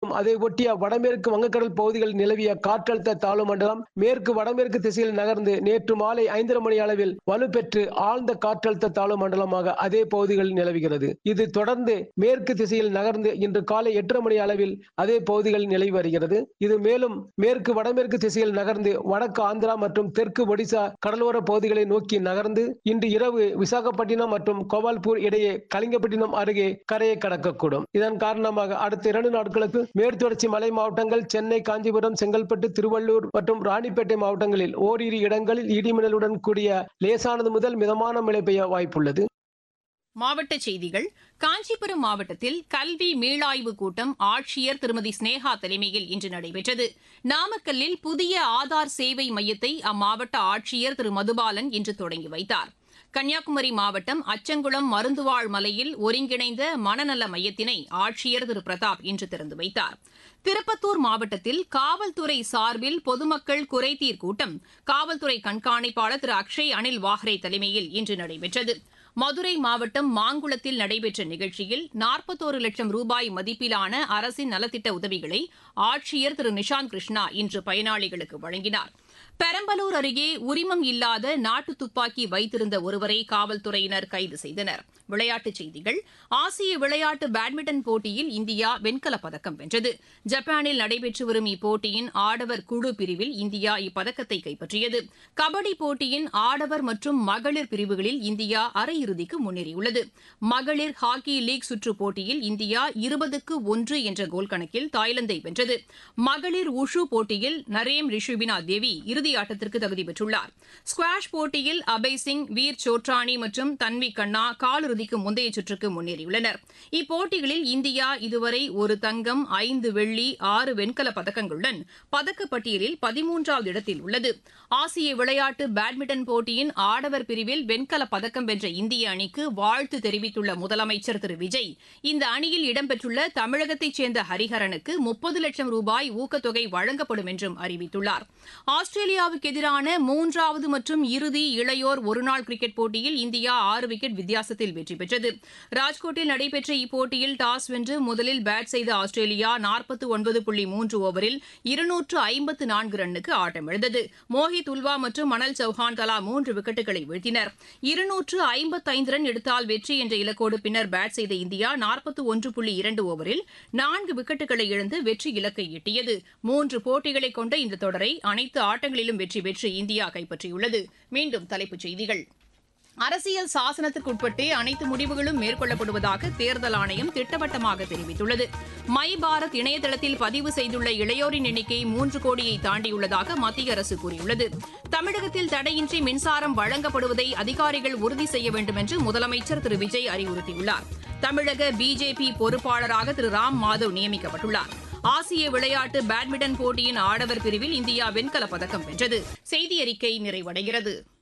அதை ஒட்டிய வடமேற்கு வங்கக்கடல் பகுதிகளில் நிலவிய காற்றழுத்த தாழ்வு மண்டலம் மேற்கு வடமேற்கு திசையில் நகர்ந்து நேற்று மாலை ஐந்தரை மணி அளவில் வலுப்பெற்று ஆழ்ந்த காற்றழுத்த தாழ்வு மண்டலமாக அதே பகுதிகளில் நிலவுகிறது இது தொடர்ந்து மேற்கு திசையில் நகர்ந்து இன்று காலை எட்டரை மணி அளவில் அதே பகுதிகளில் நிலவி வருகிறது இது மேலும் மேற்கு வடமேற்கு திசையில் நகர்ந்து வடக்கு ஆந்திரா மற்றும் தெற்கு ஒடிசா கடலோர பகுதிகளை நோக்கி நகர்ந்து இன்று இரவு விசாகப்பட்டினம் மற்றும் கோபால்பூர் இடையே கலிங்கப்பட்டினம் அருகே கரையை கடக்கக்கூடும் இதன் காரணமாக அடுத்த இரண்டு நாட்களுக்கு மேற்குத்தொடர்ச்சி மலை மாவட்டங்கள் சென்னை காஞ்சிபுரம் செங்கல்பட்டு திருவள்ளூர் மற்றும் ராணிப்பேட்டை மாவட்டங்களில் ஓரிரு இடங்களில் இடிமின்னலுடன் கூடிய லேசானது முதல் மிதமான மழை பெய்ய வாய்ப்புள்ளது மாவட்டச் செய்திகள் காஞ்சிபுரம் மாவட்டத்தில் கல்வி மீளாய்வு கூட்டம் ஆட்சியர் திருமதி ஸ்னேகா தலைமையில் இன்று நடைபெற்றது நாமக்கல்லில் புதிய ஆதார் சேவை மையத்தை அம்மாவட்ட ஆட்சியர் திரு மதுபாலன் இன்று தொடங்கி வைத்தார் கன்னியாகுமரி மாவட்டம் அச்சங்குளம் மருந்துவாழ் மலையில் ஒருங்கிணைந்த மனநல மையத்தினை ஆட்சியர் திரு பிரதாப் இன்று திறந்து வைத்தார் திருப்பத்தூர் மாவட்டத்தில் காவல்துறை சார்பில் பொதுமக்கள் குறைதீர் கூட்டம் காவல்துறை கண்காணிப்பாளர் திரு அக்ஷய் அனில் வாஹ்ரே தலைமையில் இன்று நடைபெற்றது மதுரை மாவட்டம் மாங்குளத்தில் நடைபெற்ற நிகழ்ச்சியில் நாற்பத்தோரு லட்சம் ரூபாய் மதிப்பிலான அரசின் நலத்திட்ட உதவிகளை ஆட்சியர் திரு நிஷாந்த் கிருஷ்ணா இன்று பயனாளிகளுக்கு வழங்கினார் பெரம்பலூர் அருகே உரிமம் இல்லாத நாட்டு துப்பாக்கி வைத்திருந்த ஒருவரை காவல்துறையினர் கைது செய்தனர் விளையாட்டுச் செய்திகள் ஆசிய விளையாட்டு பேட்மிண்டன் போட்டியில் இந்தியா வெண்கலப் பதக்கம் வென்றது ஜப்பானில் நடைபெற்று வரும் இப்போட்டியின் ஆடவர் குழு பிரிவில் இந்தியா இப்பதக்கத்தை கைப்பற்றியது கபடி போட்டியின் ஆடவர் மற்றும் மகளிர் பிரிவுகளில் இந்தியா அரையிறுதிக்கு முன்னேறியுள்ளது மகளிர் ஹாக்கி லீக் சுற்று போட்டியில் இந்தியா இருபதுக்கு ஒன்று என்ற கோல் கணக்கில் தாய்லாந்தை வென்றது மகளிர் உஷு போட்டியில் நரேம் ரிஷுபினா தேவி இறுதி ஆட்டத்திற்கு தகுதி பெற்றுள்ளார் ஸ்குவாஷ் போட்டியில் அபய் சிங் வீர் சோட்ரானி மற்றும் தன்வி கண்ணா காலிறுதிக்கு முந்தைய சுற்றுக்கு முன்னேறியுள்ளனர் இப்போட்டிகளில் இந்தியா இதுவரை ஒரு தங்கம் ஐந்து வெள்ளி ஆறு வெண்கல பதக்கங்களுடன் பதக்கப்பட்டியலில் பதிமூன்றாவது இடத்தில் உள்ளது ஆசிய விளையாட்டு பேட்மிண்டன் போட்டியின் ஆடவர் பிரிவில் வெண்கல பதக்கம் வென்ற இந்திய அணிக்கு வாழ்த்து தெரிவித்துள்ள முதலமைச்சர் திரு விஜய் இந்த அணியில் இடம்பெற்றுள்ள தமிழகத்தைச் சேர்ந்த ஹரிஹரனுக்கு முப்பது லட்சம் ரூபாய் ஊக்கத்தொகை வழங்கப்படும் என்றும் அறிவித்துள்ளார் ஆஸ்திரேலியாவுக்கு எதிரான மூன்றாவது மற்றும் இறுதி இளையோர் ஒருநாள் கிரிக்கெட் போட்டியில் இந்தியா ஆறு விக்கெட் வித்தியாசத்தில் வெற்றி பெற்றது ராஜ்கோட்டில் நடைபெற்ற இப்போட்டியில் டாஸ் வென்று முதலில் பேட் செய்த ஆஸ்திரேலியா நாற்பத்து ஒன்பது புள்ளி மூன்று ஓவரில் இருநூற்று ஐம்பத்து நான்கு ரன்னுக்கு ஆட்டமிழந்தது மோஹித் உல்வா மற்றும் மணல் சௌஹான் தலா மூன்று விக்கெட்டுகளை வீழ்த்தினர் இருநூற்று ஐம்பத்தைந்து ரன் எடுத்தால் வெற்றி என்ற இலக்கோடு பின்னர் பேட் செய்த இந்தியா நாற்பத்து ஒன்று புள்ளி இரண்டு ஓவரில் நான்கு விக்கெட்டுகளை இழந்து வெற்றி இலக்கை எட்டியது மூன்று போட்டிகளை கொண்ட இந்த தொடரை அனைத்து ஆட்டங்களிலும் வெற்றி பெற்று இந்தியா கைப்பற்றியுள்ளது மீண்டும் தலைப்புச் செய்திகள் அரசியல் சாசனத்திற்குட்பட்டே அனைத்து முடிவுகளும் மேற்கொள்ளப்படுவதாக தேர்தல் ஆணையம் திட்டவட்டமாக தெரிவித்துள்ளது மை பாரத் இணையதளத்தில் பதிவு செய்துள்ள இளையோரின் எண்ணிக்கை மூன்று கோடியை தாண்டியுள்ளதாக மத்திய அரசு கூறியுள்ளது தமிழகத்தில் தடையின்றி மின்சாரம் வழங்கப்படுவதை அதிகாரிகள் உறுதி செய்ய வேண்டும் என்று முதலமைச்சர் திரு விஜய் அறிவுறுத்தியுள்ளார் தமிழக பிஜேபி பொறுப்பாளராக திரு ராம் மாதவ் நியமிக்கப்பட்டுள்ளார் ஆசிய விளையாட்டு பேட்மிண்டன் போட்டியின் ஆடவர் பிரிவில் இந்தியா வெண்கலப் பதக்கம் வென்றது செய்தி அறிக்கை நிறைவடைகிறது